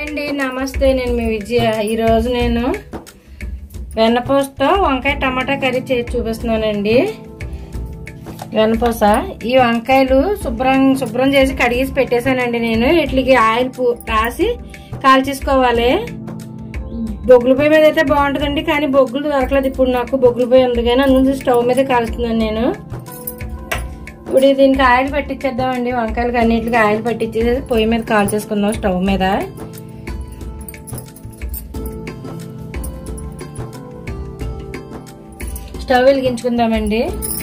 అండి నమస్తే నేను మీ విజయ ఈరోజు నేను వెన్నపూసతో వంకాయ టమాటా కర్రీ చేసి చూపిస్తున్నానండి వెన్నపూస ఈ వంకాయలు శుభ్రం శుభ్రం చేసి కడిగేసి పెట్టేశానండి నేను వీటికి ఆయిల్ పూ రాసి కాల్చేసుకోవాలి బొగ్గుల పొయ్యి మీద అయితే బాగుంటుందండి కానీ బొగ్గులు దొరకలేదు ఇప్పుడు నాకు బొగ్గుల పొయ్యి ఉంది కానీ అందుకు స్టవ్ మీద కాలుస్తున్నాను నేను ఇప్పుడు దీనికి ఆయిల్ పట్టించేద్దామండి వంకాయలకి అన్నిటికి ఆయిల్ పట్టించేసి పొయ్యి మీద కాల్ చేసుకుందాం స్టవ్ మీద స్టవ్ వెలిగించుకుందామండి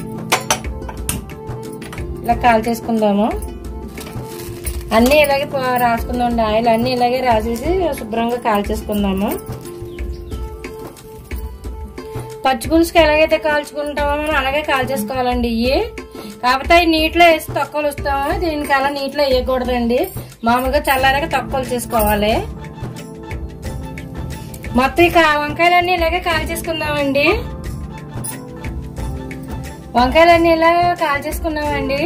ఇలా కాల్ చేసుకుందాము అన్నీ ఇలాగే పో- రాసుకుందామండి ఆయిల్ అన్నీ ఇలాగే రాసేసి శుభ్రంగా కాల్ చేసుకుందాము పచ్చి పులుసుకి ఎలాగైతే కాల్చుకుంటామో మనం అలాగే కాల్చేసుకోవాలండి ఇవి కాకపోతే అవి నీటిలో వేసి తొక్కలు వస్తాము దీనికి అలా నీటిలో వేయకూడదండి మామూలుగా చల్లారాక తొక్కలు చేసుకోవాలి మొత్తం ఇక వంకాయలన్నీ ఇలాగే కాల్చేసుకుందామండి వంకాయలన్నీ ఇలా కాల్చేసుకున్నామండి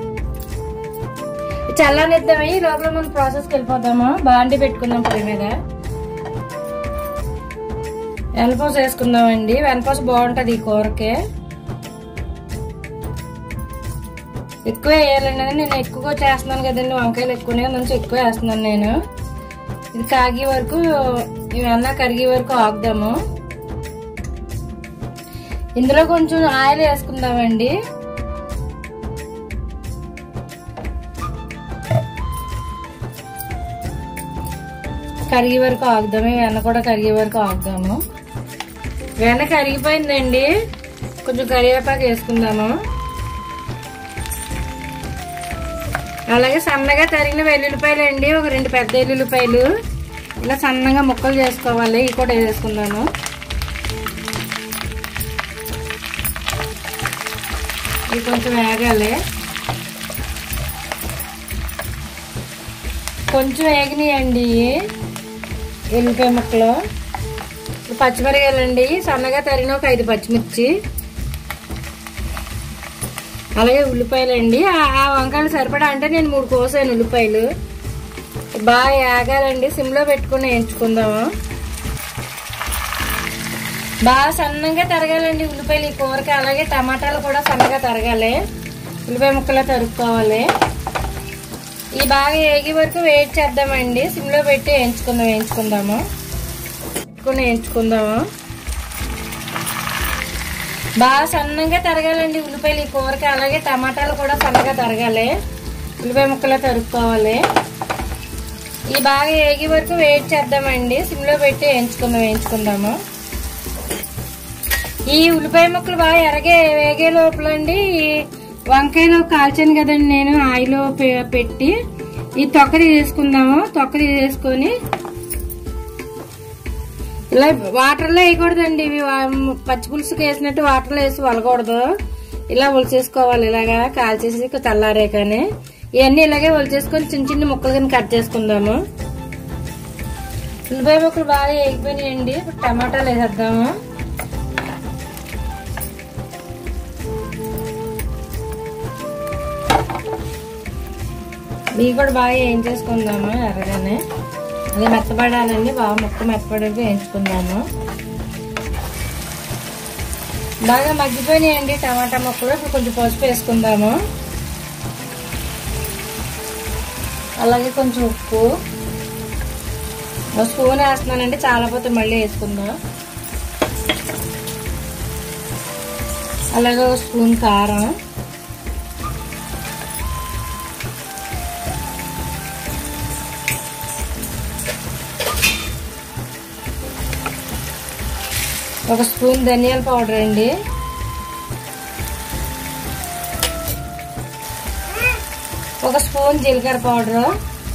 చల్లనిద్దాం ఈ లోపల మనం ప్రాసెస్కి వెళ్ళిపోదాము బాండి పెట్టుకుందాం పొయ్యి మీద వెనపూస వేసుకుందామండి వెనపూస బాగుంటది ఈ కూరకి ఎక్కువ వేయాలండి అది నేను ఎక్కువగా చేస్తున్నాను కదండి వంకాయలు ఎక్కువనే నుంచి ఎక్కువ వేస్తున్నాను నేను ఇది కాగే వరకు ఇవన్నా కరిగే వరకు ఆగుదాము ఇందులో కొంచెం ఆయిల్ వేసుకుందామండి కరిగే వరకు ఆగుదాము వెన్న కూడా కరిగే వరకు ఆగుదాము వెన్న కరిగిపోయిందండి కొంచెం కరివేపాకు వేసుకుందాము అలాగే సన్నగా తరిగిన వెల్లుల్లిపాయలు అండి ఒక రెండు పెద్ద వెల్లుల్లిపాయలు ఇలా సన్నగా ముక్కలు చేసుకోవాలి ఇవి కూడా వేసుకుందాను ఇవి కొంచెం వేగాలి కొంచెం వేగినాయండి ఎల్లిపాయ ముక్కలు పచ్చిమిరకాయలండి సన్నగా తరిగిన ఒక ఐదు పచ్చిమిర్చి అలాగే ఉల్లిపాయలు అండి ఆ వంకాయలు సరిపడా అంటే నేను మూడు కోసాను ఉల్లిపాయలు బాగా ఏగాలండి సిమ్లో పెట్టుకుని వేయించుకుందాము బాగా సన్నగా తరగాలండి ఉల్లిపాయలు ఈ కూరకి అలాగే టమాటాలు కూడా సన్నగా తరగాలి ఉల్లిపాయ ముక్కలు తరుక్కోవాలి ఈ బాగా ఏగి వరకు వెయిట్ చేద్దామండి సిమ్లో పెట్టి వేయించుకుందాం వేయించుకుందాము పెట్టుకుని వేయించుకుందాము బాగా సన్నగా తరగాలండి ఉల్లిపాయలు ఈ కూరకి అలాగే టమాటాలు కూడా సన్నగా తరగాలి ఉల్లిపాయ ముక్కలు తరుక్కోవాలి ఈ బాగా ఏగి వరకు వెయిట్ చేద్దామండి సిమ్లో పెట్టి వేయించుకుందాం వేయించుకుందాము ఈ ఉల్లిపాయ ముక్కలు బాగా ఎరగే వేగే లోపల అండి ఈ వంకాయలు కాల్చాను కదండి నేను ఆయిల్ పెట్టి ఈ తొక్క తీసేసుకుందాము తొక్క తీసేసుకొని ఇలా వాటర్లో వేయకూడదండి ఇవి వా- పచ్చి పులుసుకి వేసినట్టు వాటర్లో వేసి వలకూడదు ఇలా ఒలిచేసుకోవాలి ఇలాగా కాల్చేసి చల్లారే కానీ ఇవన్నీ ఇలాగే ఒలిచేసుకొని చిన్న చిన్న ముక్కలు కింద కట్ చేసుకుందాము ఉల్లిపాయ ముక్కలు బాగా వేగిపోయినాయండి ఇప్పుడు టమాటాలు వేసేద్దాము ఇవి కూడా బాగా ఏం చేసుకుందాము ఎర్రగానే అది మెత్తపడాలండి బాగా ముక్క మెత్తపడేది వేయించుకుందాము బాగా మగ్గిపోయినాయండి టమాటా ముక్కలు ఇప్పుడు కొంచెం పసుపు వేసుకుందాము అలాగే కొంచెం ఉప్పు ఒక స్పూన్ వేస్తున్నానండి చాలా పోతే మళ్ళీ వేసుకుందాం అలాగే ఒక స్పూన్ కారం ఒక స్పూన్ ధనియాల పౌడర్ అండి ఒక స్పూన్ జీలకర్ర పౌడర్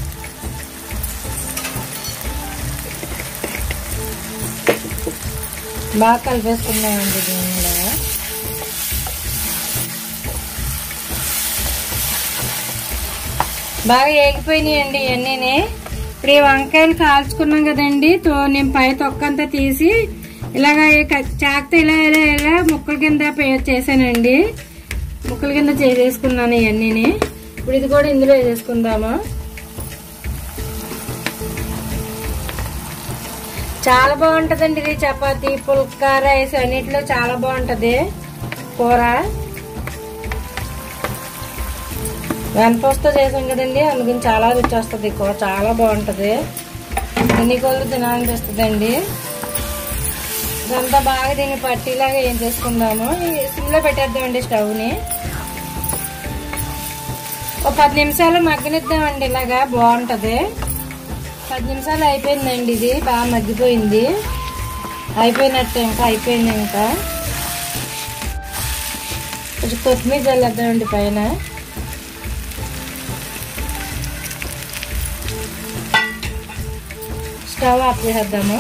బాగా కలిపేసుకున్నామండి దీనిలో బాగా ఏగిపోయినాయండి ఇవన్నీ ఇప్పుడు ఈ వంకాయలు కాల్చుకున్నాం కదండి తో నేను పై తొక్కంతా తీసి ఇలాగ చాక్తో ఇలా ఇలా ఇలా ముక్కల కింద పే- చేశానండి ముక్కల కింద చేసేసుకున్నాను ఇవన్నీ ఇప్పుడు ఇది కూడా ఇందులో వేసేసుకుందాము చాలా బాగుంటదండి ఇది చపాతి పుల్కా రైస్ అన్నిటిలో చాలా బాగుంటది కూర వెనపొస్తో చేసాం కదండి అందుకని చాలా రుచి వస్తుంది కూర చాలా బాగుంటది ఎన్ని కోళ్ళు తినాలనిపిస్తుందండి ఇదంతా బాగా దీన్ని పట్టీలాగా ఏం చేసుకుందాము సిమ్లో పెట్టేద్దామండి స్టవ్ని ఒక పది నిమిషాలు మగ్గనిద్దామండి ఇలాగా బాగుంటది పది నిమిషాలు అయిపోయిందండి ఇది బాగా మగ్గిపోయింది అయిపోయినట్టు ఇంకా అయిపోయింది ఇంకా కొంచెం కొత్తిమీర చల్లేద్దామండి పైన స్టవ్ ఆఫ్ చేసేద్దాము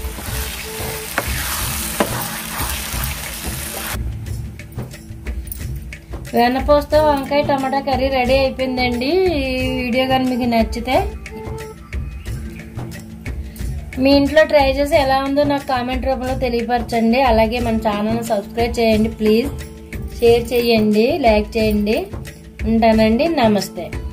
వెన్నపోస్తో వంకాయ టమాటా కర్రీ రెడీ అయిపోయిందండి ఈ వీడియో కానీ మీకు నచ్చితే మీ ఇంట్లో ట్రై చేసి ఎలా ఉందో నాకు కామెంట్ రూపంలో తెలియపరచండి అలాగే మన ఛానల్ సబ్స్క్రైబ్ చేయండి ప్లీజ్ షేర్ చేయండి లైక్ చేయండి ఉంటానండి నమస్తే